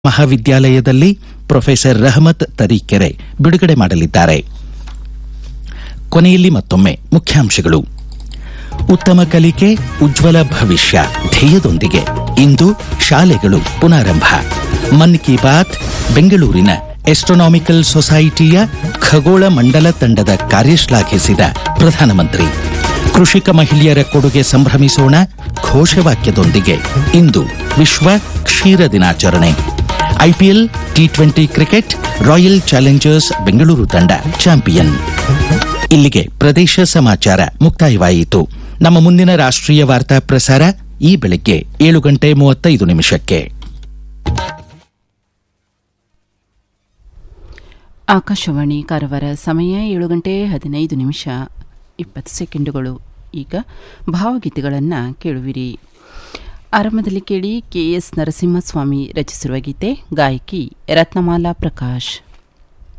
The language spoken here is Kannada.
ಮಹಾವಿದ್ಯಾಲಯದಲ್ಲಿ ಪ್ರೊಫೆಸರ್ ರಹಮತ್ ತರೀಕೆರೆ ಬಿಡುಗಡೆ ಮಾಡಲಿದ್ದಾರೆ ಕೊನೆಯಲ್ಲಿ ಮತ್ತೊಮ್ಮೆ ಮುಖ್ಯಾಂಶಗಳು ಉತ್ತಮ ಕಲಿಕೆ ಉಜ್ವಲ ಭವಿಷ್ಯ ಧ್ಯೇಯದೊಂದಿಗೆ ಇಂದು ಶಾಲೆಗಳು ಪುನಾರಂಭ ಮನ್ ಕಿ ಬಾತ್ ಬೆಂಗಳೂರಿನ ಎಸ್ಟ್ರೋನಾಮಿಕಲ್ ಸೊಸೈಟಿಯ ಖಗೋಳ ಮಂಡಲ ತಂಡದ ಕಾರ್ಯ ಶ್ಲಾಘಿಸಿದ ಪ್ರಧಾನಮಂತ್ರಿ ಕೃಷಿಕ ಮಹಿಳೆಯರ ಕೊಡುಗೆ ಸಂಭ್ರಮಿಸೋಣ ಘೋಷವಾಕ್ಯದೊಂದಿಗೆ ಇಂದು ವಿಶ್ವ ಕ್ಷೀರ ದಿನಾಚರಣೆ IPL T twenty cricket Royal Challengers Bengaluru ತಂಡ ಚಾಂಪಿಯನ್ ಇಲ್ಲಿಗೆ ಪ್ರದೇಶ ಸಮಾಚಾರ ಮುಕ್ತಾಯವಾಯಿತು ನಮ್ಮ ಮುಂದಿನ ರಾಷ್ಟ್ರೀಯ ವಾರ್ತಾ ಪ್ರಸಾರ ಈ ಬೆಳಗ್ಗೆ ಏಳು ಗಂಟೆ ಮೂವತ್ತೈದು ನಿಮಿಷಕ್ಕೆ ಆಕಾಶವಾಣಿ ಕಾರವಾರ ಸಮಯ ಏಳು ಗಂಟೆ ಹದಿನೈದು ನಿಮಿಷ ಇಪ್ಪತ್ತು ಸೆಕೆಂಡುಗಳು ಈಗ ಭಾವಗೀತೆಗಳನ್ನು ಕೇಳುವಿರಿ ಆರಂಭದಲ್ಲಿ ಕೇಳಿ ಕೆಎಸ್ ನರಸಿಂಹಸ್ವಾಮಿ ರಚಿಸಿರುವ ಗೀತೆ ಗಾಯಕಿ ರತ್ನಮಾಲಾ ಪ್ರಕಾಶ್